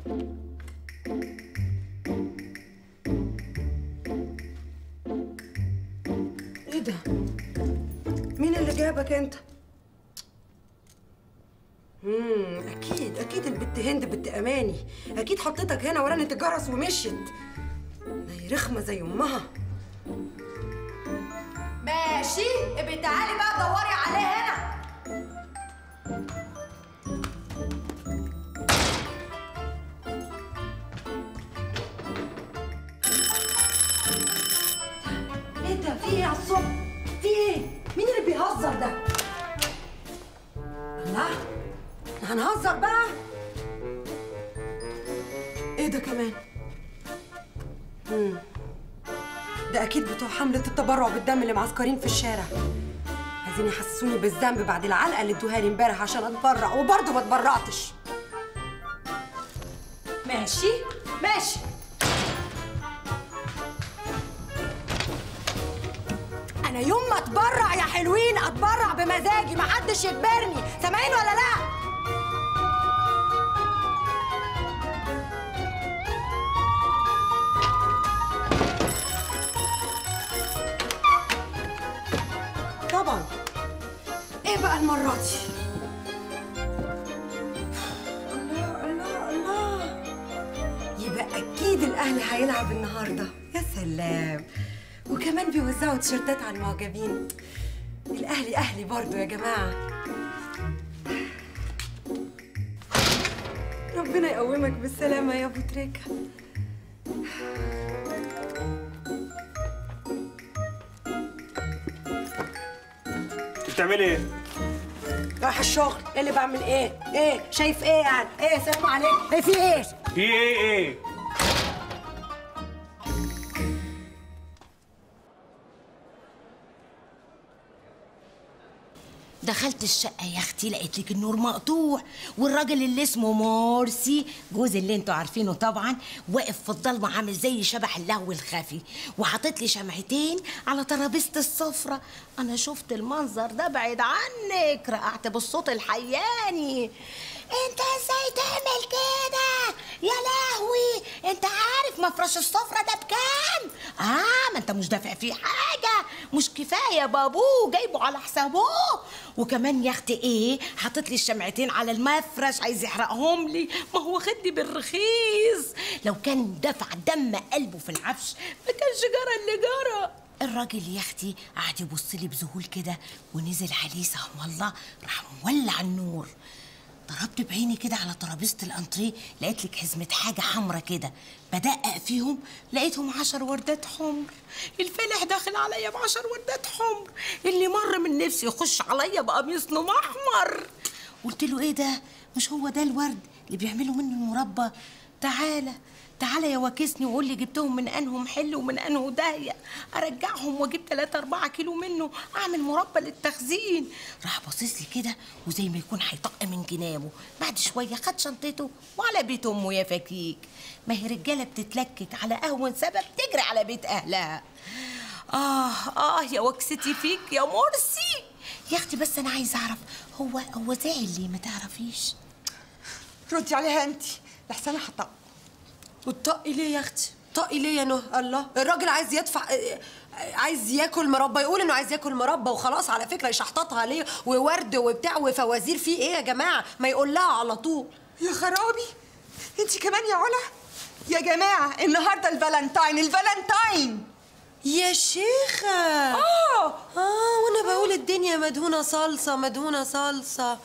ايه ده مين اللي جابك انت امم اكيد اكيد البت هند بنت اماني اكيد حطيتك هنا ورنت الجرس ومشيت ما هي رخمه زي امها ماشي ابقي تعالي بقى دوري عليه هنا ايه ده في ايه على الصبح في ايه مين اللي بيهزر ده الله إحنا هنهزر بقى ايه ده كمان مم. ده اكيد بتوع حمله التبرع بالدم اللي معسكرين في الشارع عايزين يحسسوني بالذنب بعد العلقه اللي ادوها لي امبارح عشان اتبرع وبرضه ما اتبرعتش ماشي ماشي انا يوم ما اتبرع يا حلوين اتبرع بمزاجي محدش يجبرني سامعين ولا لا طبعا ايه بقى المره دي الله الله الله يبقى اكيد الاهلي هيلعب النهارده يا سلام وكمان بيوزعوا تيشيرتات على المعجبين الاهلي اهلي برضو يا جماعه ربنا يقومك بالسلامه يا ابو تريكه انت بتعملي ايه؟ رايح الشغل ايه اللي بعمل ايه ايه شايف ايه يعني ايه سلام عليكم ايه في ايه في ايه ايه؟ دخلت الشقة يا اختي لقيت لك النور مقطوع والراجل اللي اسمه مرسي جوز اللي انتوا عارفينه طبعا واقف في الضلمة عامل زي شبح اللهو الخفي وحاطط لي شمعتين على ترابيزة السفرة انا شفت المنظر ده بعيد عنك رقعت بالصوت الحياني انت ازاي تعمل كده يا لهوي انت عارف مفرش السفرة ده بكام اه ما انت مش دافع فيه حاجة مش كفاية بابوه جايبه على حسابه وكمان يا اختي ايه حاطط لي الشمعتين على المفرش عايز يحرقهم لي ما هو خدي بالرخيص لو كان دفع دم قلبه في العفش ما كانش جرى اللي جرى الراجل يا اختي قعد يبص لي بذهول كده ونزل عليه سهم الله راح مولع النور ضربت بعيني كده على ترابيزه الانتريه لقيت لك حزمه حاجه حمرا كده بدقق فيهم لقيتهم عشر وردات حمر الفالح داخل عليا بعشر وردات حمر اللي مر من نفسي يخش عليا بقميص نوم احمر قلت له ايه ده مش هو ده الورد اللي بيعملوا منه المربى تعالى تعالى يا واكسني وقول لي جبتهم من انهم حل ومن انه داهيه ارجعهم واجيب 3 4 كيلو منه اعمل مربى للتخزين راح باصص لي كده وزي ما يكون هيطق من جنابه بعد شويه خد شنطته وعلى بيت امه يا فكيك ما هي رجاله بتتلكك على اهون سبب تجري على بيت اهلها اه اه يا وكستي فيك يا مرسي يا اختي بس انا عايزه اعرف هو هو زعل ليه ما تعرفيش ردي عليها انت لحسن انا هطق وتطقي ليه يا اختي طقي ليه يا نهى الله الراجل عايز يدفع عايز ياكل مربى يقول انه عايز ياكل مربى وخلاص على فكره يشحططها ليه وورد وبتاع وفوازير فيه ايه يا جماعه ما يقول لها على طول يا خرابي انت كمان يا علا يا جماعه النهارده الفالنتاين الفالنتاين يا شيخه اه اه وانا بقول الدنيا مدهونه صلصه مدهونه صلصه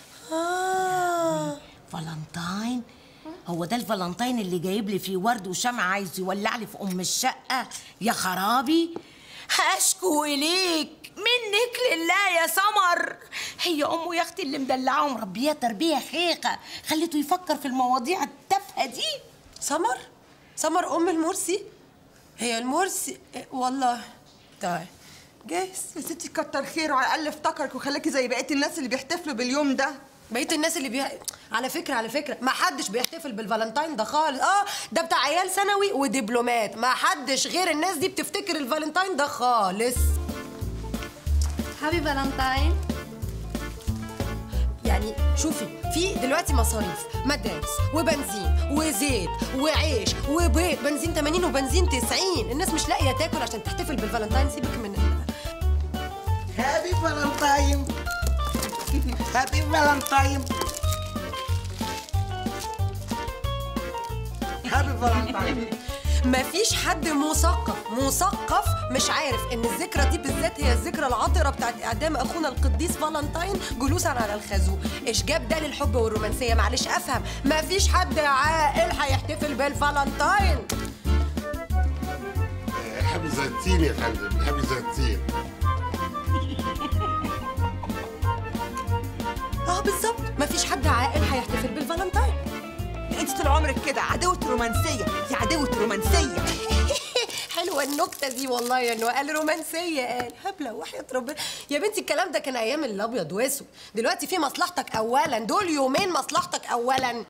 اه فالنتاين هو ده الفالنتاين اللي جايب لي فيه ورد وشمع عايز يولع لي في ام الشقه يا خرابي هشكو اليك منك لله يا سمر هي امه يا اختي اللي مدلعاه ومربيه تربيه خيقه خليته يفكر في المواضيع التافهه دي سمر سمر ام المرسي هي المرسي إيه، والله طيب جايز يا ستي كتر خيره على الاقل افتكرك وخلاكي زي بقيه الناس اللي بيحتفلوا باليوم ده بقيه الناس اللي بيها على فكره على فكره ما حدش بيحتفل بالفالنتاين ده خالص اه ده بتاع عيال ثانوي ودبلومات ما حدش غير الناس دي بتفتكر الفالنتاين ده خالص هابي فالنتاين يعني شوفي في دلوقتي مصاريف مدارس وبنزين وزيت وعيش وبيض بنزين 80 وبنزين 90 الناس مش لاقيه تاكل عشان تحتفل بالفالنتاين سيبك من ال... هابي فالنتاين هابي فالنتاين هابي فالنتاين مفيش حد مثقف مثقف مش عارف ان الذكرى دي بالذات هي الذكرى العطره بتاعت اعدام اخونا القديس فالنتاين جلوسا على الخازوق ايش جاب ده للحب والرومانسيه معلش افهم مفيش حد عاقل هيحتفل بالفالنتاين هابي زنتين يا فندم هابي زنتين اه بالظبط مفيش حد عاقل هيحتفل بالفالنتاين انت طول عمرك كده عدوة رومانسية يا عدوة رومانسية حلوه النكته دي والله يا انه قال رومانسيه قال هبله وحياه ربنا يا بنتي الكلام ده كان ايام الابيض واسود دلوقتي في مصلحتك اولا دول يومين مصلحتك اولا